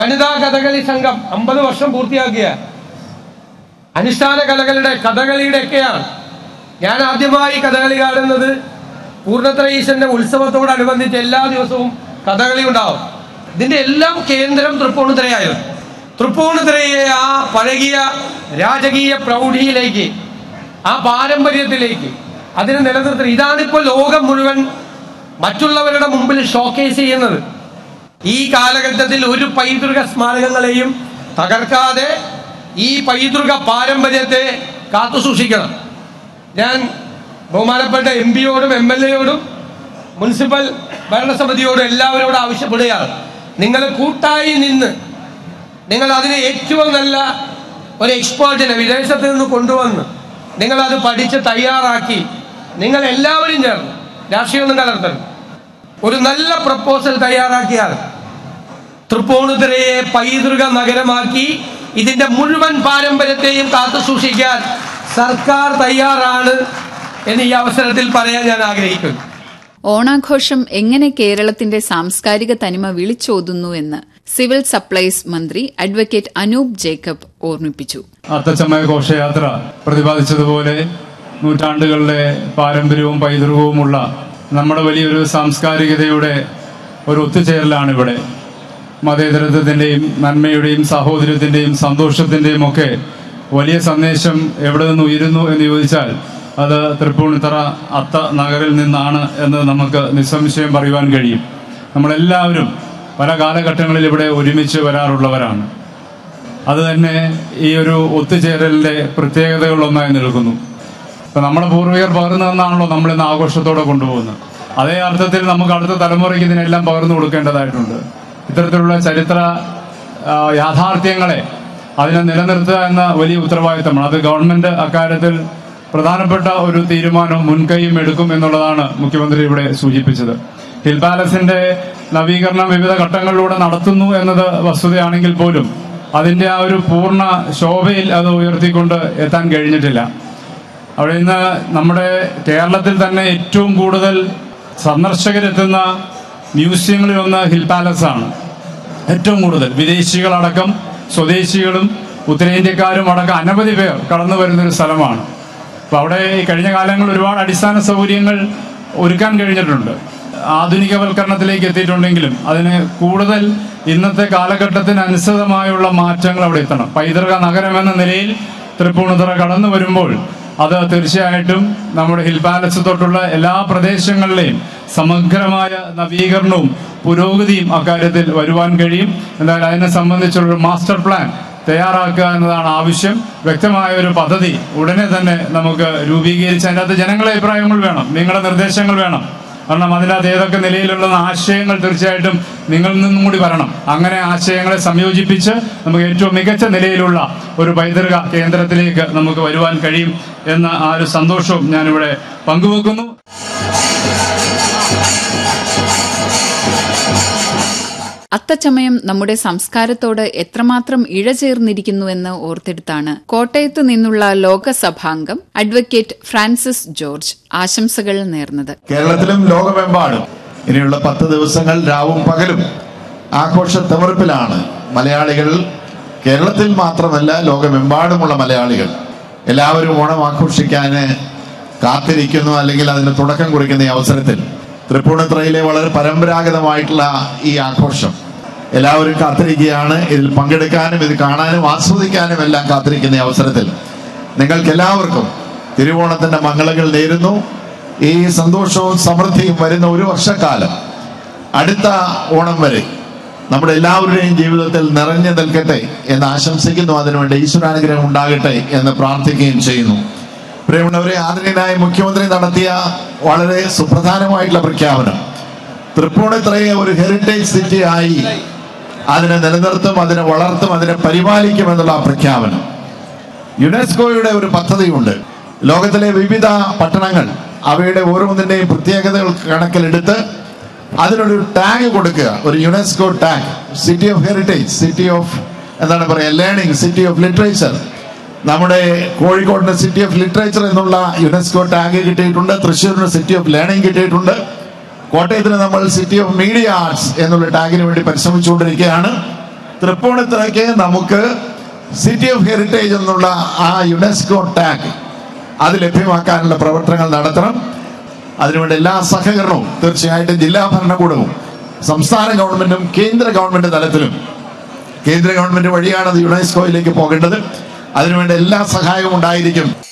വനിതാ കഥകളി സംഘം അമ്പത് വർഷം പൂർത്തിയാക്കിയ അനുഷ്ഠാന കലകളുടെ കഥകളിയുടെ ഒക്കെയാണ് ഞാൻ ആദ്യമായി കഥകളി കാണുന്നത് പൂർണ്ണത്രയീശന്റെ ഉത്സവത്തോടനുബന്ധിച്ച് എല്ലാ ദിവസവും കഥകളി ഉണ്ടാവും ഇതിന്റെ എല്ലാം കേന്ദ്രം തൃപ്പൂണിത്തുറയായിരുന്നു തൃപ്പൂണിത്തുറയെ ആ പഴകിയ രാജകീയ പ്രൗഢിയിലേക്ക് ആ പാരമ്പര്യത്തിലേക്ക് അതിനെ നിലനിർത്തുന്നത് ഇതാണിപ്പോൾ ലോകം മുഴുവൻ മറ്റുള്ളവരുടെ മുമ്പിൽ ഷോക്കേസ് ചെയ്യുന്നത് ഈ കാലഘട്ടത്തിൽ ഒരു പൈതൃക സ്മാരകങ്ങളെയും തകർക്കാതെ ഈ പൈതൃക പാരമ്പര്യത്തെ കാത്തു സൂക്ഷിക്കണം ഞാൻ ബഹുമാനപ്പെട്ട എം പിയോടും എം എൽ എയോടും മുനിസിപ്പൽ ഭരണസമിതിയോടും എല്ലാവരോടും ആവശ്യപ്പെടുകയാണ് നിങ്ങൾ കൂട്ടായി നിന്ന് നിങ്ങൾ അതിനെ ഏറ്റവും നല്ല ഒരു എക്സ്പേർട്ടിനെ വിദേശത്ത് നിന്ന് കൊണ്ടുവന്ന് നിങ്ങൾ അത് പഠിച്ച് തയ്യാറാക്കി നിങ്ങൾ എല്ലാവരും ചേർന്ന് രാഷ്ട്രീയമൊന്നും കലർത്തണം ഒരു നല്ല പ്രപ്പോസൽ തയ്യാറാക്കിയാൽ തൃപ്പൂണിത്തുറയെ പൈതൃക നഗരമാക്കി ഇതിന്റെ മുഴുവൻ പാരമ്പര്യത്തെയും കാത്തു സൂക്ഷിക്കാൻ സർക്കാർ തയ്യാറാണ് എന്ന് ഈ അവസരത്തിൽ പറയാൻ ഞാൻ ആഗ്രഹിക്കുന്നു ഓണാഘോഷം എങ്ങനെ കേരളത്തിന്റെ സാംസ്കാരിക തനിമ വിളിച്ചോതുന്നു എന്ന് സിവിൽ സപ്ലൈസ് മന്ത്രി അഡ്വക്കേറ്റ് അനൂപ് ജേക്കബ് ഓർമ്മിപ്പിച്ചു അത്തച്ചമയ ഘോഷയാത്ര പ്രതിപാദിച്ചതുപോലെ നൂറ്റാണ്ടുകളിലെ പാരമ്പര്യവും പൈതൃകവുമുള്ള നമ്മുടെ വലിയൊരു സാംസ്കാരികതയുടെ ഒരു ഒത്തുചേരലാണ് ഇവിടെ മതേതരത്വത്തിൻ്റെയും നന്മയുടെയും സാഹോദര്യത്തിൻ്റെയും സന്തോഷത്തിൻ്റെയും ഒക്കെ വലിയ സന്ദേശം എവിടെ നിന്ന് ഉയരുന്നു എന്ന് ചോദിച്ചാൽ അത് തൃപ്പൂണിത്തറ അത്ത നഗരിൽ നിന്നാണ് എന്ന് നമുക്ക് നിസ്സംശയം പറയുവാൻ കഴിയും നമ്മളെല്ലാവരും പല കാലഘട്ടങ്ങളിൽ ഇവിടെ ഒരുമിച്ച് വരാറുള്ളവരാണ് അത് തന്നെ ഈ ഒരു ഒത്തുചേരലിന്റെ പ്രത്യേകതകളിലൊന്നായി നിൽക്കുന്നു ഇപ്പൊ നമ്മുടെ പൂർവികർ പകർന്നു തന്നാണല്ലോ നമ്മൾ ഇന്ന് ആഘോഷത്തോടെ കൊണ്ടുപോകുന്നത് അതേ അർത്ഥത്തിൽ നമുക്ക് അടുത്ത തലമുറയ്ക്ക് ഇതിനെല്ലാം പകർന്നു കൊടുക്കേണ്ടതായിട്ടുണ്ട് ഇത്തരത്തിലുള്ള ചരിത്ര ആ, യാഥാർത്ഥ്യങ്ങളെ അതിനെ നിലനിർത്തുക എന്ന വലിയ ഉത്തരവാദിത്തമാണ് അത് ഗവൺമെന്റ് അക്കാര്യത്തിൽ പ്രധാനപ്പെട്ട ഒരു തീരുമാനവും മുൻകൈയും എടുക്കും എന്നുള്ളതാണ് മുഖ്യമന്ത്രി ഇവിടെ സൂചിപ്പിച്ചത് ഹിൽ പാലസിന്റെ നവീകരണം വിവിധ ഘട്ടങ്ങളിലൂടെ നടത്തുന്നു എന്നത് വസ്തുതയാണെങ്കിൽ പോലും അതിന്റെ ആ ഒരു പൂർണ്ണ ശോഭയിൽ അത് ഉയർത്തിക്കൊണ്ട് എത്താൻ കഴിഞ്ഞിട്ടില്ല അവിടെ ഇന്ന് നമ്മുടെ കേരളത്തിൽ തന്നെ ഏറ്റവും കൂടുതൽ സന്ദർശകരെത്തുന്ന മ്യൂസിയങ്ങളിൽ ഒന്ന് ഹിൽ പാലസ് ആണ് ഏറ്റവും കൂടുതൽ വിദേശികളടക്കം സ്വദേശികളും ഉത്തരേന്ത്യക്കാരും അടക്കം അനവധി പേർ കടന്നു വരുന്നൊരു സ്ഥലമാണ് അപ്പൊ അവിടെ ഈ കഴിഞ്ഞ കാലങ്ങളിൽ ഒരുപാട് അടിസ്ഥാന സൗകര്യങ്ങൾ ഒരുക്കാൻ കഴിഞ്ഞിട്ടുണ്ട് ആധുനികവൽക്കരണത്തിലേക്ക് എത്തിയിട്ടുണ്ടെങ്കിലും അതിന് കൂടുതൽ ഇന്നത്തെ കാലഘട്ടത്തിന് അനുസൃതമായുള്ള മാറ്റങ്ങൾ അവിടെ എത്തണം പൈതൃക നഗരം എന്ന നിലയിൽ തൃപ്പൂണിത്തുറ കടന്നു വരുമ്പോൾ അത് തീർച്ചയായിട്ടും നമ്മുടെ ഹിൽ പാലസ് തൊട്ടുള്ള എല്ലാ പ്രദേശങ്ങളിലെയും സമഗ്രമായ നവീകരണവും പുരോഗതിയും അക്കാര്യത്തിൽ വരുവാൻ കഴിയും എന്നാൽ അതിനെ സംബന്ധിച്ചുള്ള മാസ്റ്റർ പ്ലാൻ തയ്യാറാക്കുക എന്നതാണ് ആവശ്യം വ്യക്തമായ ഒരു പദ്ധതി ഉടനെ തന്നെ നമുക്ക് രൂപീകരിച്ച് അതിൻ്റെ അകത്ത് ജനങ്ങളുടെ അഭിപ്രായങ്ങൾ വേണം നിങ്ങളുടെ നിർദ്ദേശങ്ങൾ വേണം കാരണം അതിനകത്ത് ഏതൊക്കെ നിലയിലുള്ള ആശയങ്ങൾ തീർച്ചയായിട്ടും നിങ്ങളിൽ നിന്നും കൂടി വരണം അങ്ങനെ ആശയങ്ങളെ സംയോജിപ്പിച്ച് നമുക്ക് ഏറ്റവും മികച്ച നിലയിലുള്ള ഒരു പൈതൃക കേന്ദ്രത്തിലേക്ക് നമുക്ക് വരുവാൻ കഴിയും എന്ന ആ ഒരു സന്തോഷവും ഞാനിവിടെ പങ്കുവെക്കുന്നു അത്തച്ചമയം നമ്മുടെ സംസ്കാരത്തോട് എത്രമാത്രം ഇഴചേർന്നിരിക്കുന്നുവെന്ന് ഓർത്തെടുത്താണ് കോട്ടയത്ത് നിന്നുള്ള ലോകസഭാംഗം അഡ്വക്കേറ്റ് ഫ്രാൻസിസ് ജോർജ് ആശംസകൾ നേർന്നത് കേരളത്തിലും ലോകമെമ്പാടും ഇനിയുള്ള പത്ത് ദിവസങ്ങൾ രാവും പകലും ആഘോഷ തിമിർപ്പിലാണ് മലയാളികൾ കേരളത്തിൽ മാത്രമല്ല ലോകമെമ്പാടുമുള്ള മലയാളികൾ എല്ലാവരും ഓണം ആഘോഷിക്കാൻ കാത്തിരിക്കുന്നു അല്ലെങ്കിൽ അതിന് തുടക്കം കുറിക്കുന്ന ഈ അവസരത്തിൽ തൃപ്പൂണിത്തുറയിലെ വളരെ പരമ്പരാഗതമായിട്ടുള്ള ഈ ആഘോഷം എല്ലാവരും കാത്തിരിക്കുകയാണ് ഇതിൽ പങ്കെടുക്കാനും ഇത് കാണാനും ആസ്വദിക്കാനും എല്ലാം കാത്തിരിക്കുന്ന ഈ അവസരത്തിൽ നിങ്ങൾക്ക് എല്ലാവർക്കും തിരുവോണത്തിന്റെ മംഗളങ്ങൾ നേരുന്നു ഈ സന്തോഷവും സമൃദ്ധിയും വരുന്ന ഒരു വർഷക്കാലം അടുത്ത ഓണം വരെ നമ്മുടെ എല്ലാവരുടെയും ജീവിതത്തിൽ നിറഞ്ഞു നിൽക്കട്ടെ എന്ന് ആശംസിക്കുന്നു അതിനുവേണ്ടി ഈശ്വരാനുഗ്രഹം ഉണ്ടാകട്ടെ എന്ന് പ്രാർത്ഥിക്കുകയും ചെയ്യുന്നു പ്രിയമുള്ളവരെ ആദരണീയനായ മുഖ്യമന്ത്രി നടത്തിയ വളരെ സുപ്രധാനമായിട്ടുള്ള പ്രഖ്യാപനം തൃപ്പൂണിത്തുറയെ ഒരു ഹെറിറ്റേജ് സിറ്റി ആയി അതിനെ നിലനിർത്തും അതിനെ വളർത്തും അതിനെ പരിപാലിക്കും എന്നുള്ള ആ പ്രഖ്യാപനം യുനെസ്കോയുടെ ഒരു പദ്ധതിയുണ്ട് ലോകത്തിലെ വിവിധ പട്ടണങ്ങൾ അവയുടെ ഓരോന്നിന്റെയും പ്രത്യേകതകൾ കണക്കിലെടുത്ത് അതിനൊരു ടാഗ് കൊടുക്കുക ഒരു UNESCO tag city of heritage city of എന്താണ് പറയുക ലേണിംഗ് സിറ്റി ഓഫ് ലിറ്ററേച്ചർ നമ്മുടെ കോഴിക്കോടിന് സിറ്റി ഓഫ് ലിറ്ററേച്ചർ എന്നുള്ള യുനെസ്കോ ടാഗ് കിട്ടിയിട്ടുണ്ട് തൃശ്ശൂരിന് സിറ്റി ഓഫ് ലേണിംഗ് കിട്ടിയിട്ടുണ്ട് കോട്ടയത്തിന് നമ്മൾ സിറ്റി ഓഫ് മീഡിയ ആർട്സ് എന്നുള്ള ടാഗിന് വേണ്ടി പരിശ്രമിച്ചുകൊണ്ടിരിക്കുകയാണ് തൃപ്പൂണിത്തുറയ്ക്ക് നമുക്ക് സിറ്റി ഓഫ് ഹെറിറ്റേജ് എന്നുള്ള ആ യുനെസ്കോ ടാഗ് അത് ലഭ്യമാക്കാനുള്ള പ്രവർത്തനങ്ങൾ നടത്തണം അതിനുവേണ്ട എല്ലാ സഹകരണവും തീർച്ചയായിട്ടും ജില്ലാ ഭരണകൂടവും സംസ്ഥാന ഗവൺമെന്റും കേന്ദ്ര ഗവൺമെന്റ് തലത്തിലും കേന്ദ്ര ഗവൺമെന്റ് വഴിയാണ് അത് യുനെസ്കോയിലേക്ക് പോകേണ്ടത് അതിനുവേണ്ട എല്ലാ സഹായവും ഉണ്ടായിരിക്കും